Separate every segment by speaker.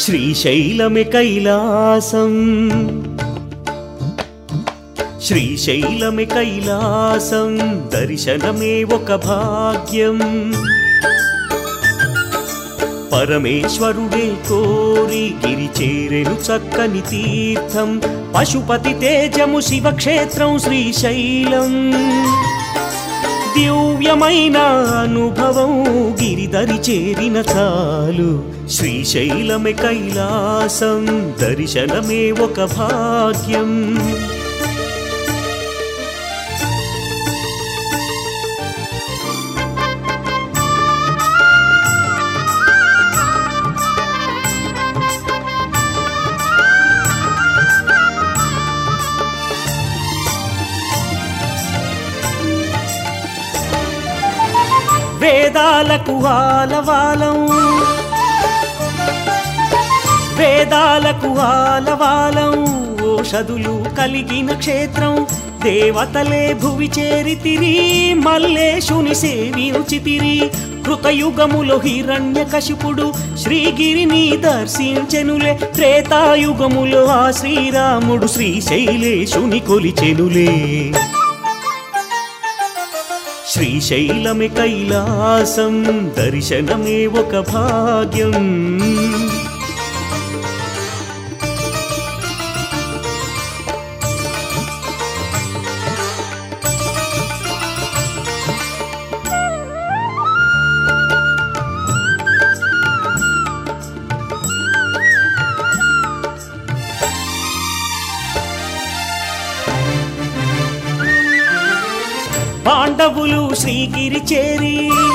Speaker 1: శ్రీశైలమే కైలాసం శ్రీశైలమే కైలాసం దర్శనమే ఒక భాగ్యం పరమేశ్వరుడే కోరి గిరి చేరెను చక్కని తీర్థం పశుపతి తేజము శివక్షేత్రం శ్రీశైలం దివ్యమైన అనుభవం గిరిదరి చేరిన చాలు శ్రీశైలమే కైలాసం దర్శనమే ఒక భాగ్యం వేదాలకు ఆలవాలం వేదాలకు ఆలవాలం ఓషధులు కలిగిన క్షేత్రం దేవతలే భువి చేరితిరి మల్లేశుని సేవించితిరి కృతయుగములో హిరణ్య కశిపుడు శ్రీగిరిని దర్శించెనులే త్రేతాయుగములో ఆ శ్రీరాముడు శ్రీశైలేశుని కొలిచెనులే శ్రీశైలమే కైలాసం దర్శనమే ఒక భాగ్యం పాండవులు శ్రీగిరి చేరి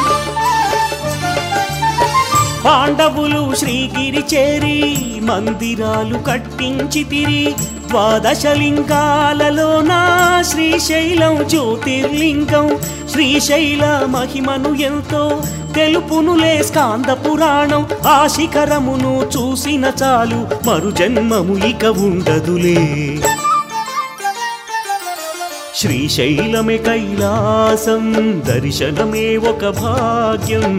Speaker 1: పాండవులు శ్రీగిరి చేరి మందిరాలు కట్టించితిరి ద్వాదశ లింగాలలోన శ్రీశైలం జ్యోతిర్లింగం శ్రీశైల మహిమను ఎంతో తెలుపునులే స్కాంద పురాణం ఆ శిఖరమును చూసిన చాలు మరు జన్మము ఇక ఉండదులే శ్రీశైలమే కైలాసం దర్శనమే ఒక భాగ్యం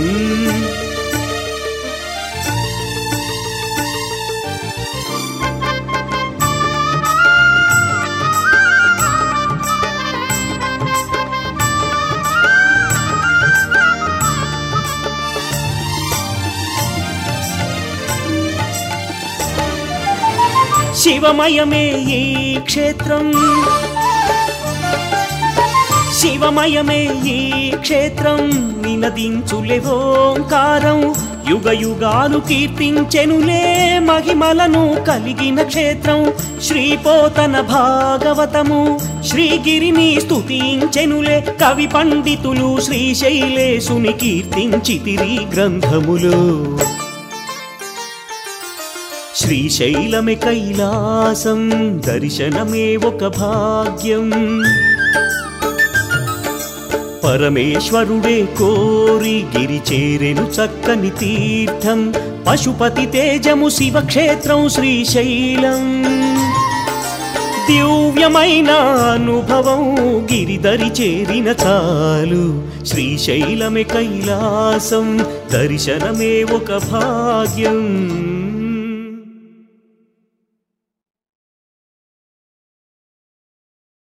Speaker 1: శివమయమే ఈ క్షేత్రం శివమయమే ఈ క్షేత్రం నినదించులే ఓంకారం యుగ యుగాలు కీర్తించెనులే మహిమలను కలిగిన క్షేత్రం శ్రీపోతన భాగవతము శ్రీగిరిని స్తుతించెనులే కవి పండితులు శ్రీశైలేశుని కీర్తించితిరి గ్రంథములు శ్రీశైలమే కైలాసం దర్శనమే ఒక భాగ్యం పరమేశ్వరుడే కోరి గిరి చేరెను చక్కని తీర్థం పశుపతి తేజము శివక్షేత్రం శ్రీశైలం దివ్యమైన అనుభవం గిరిదరి చేరిన చాలు శ్రీశైలమే కైలాసం దర్శనమే ఒక భాగ్యం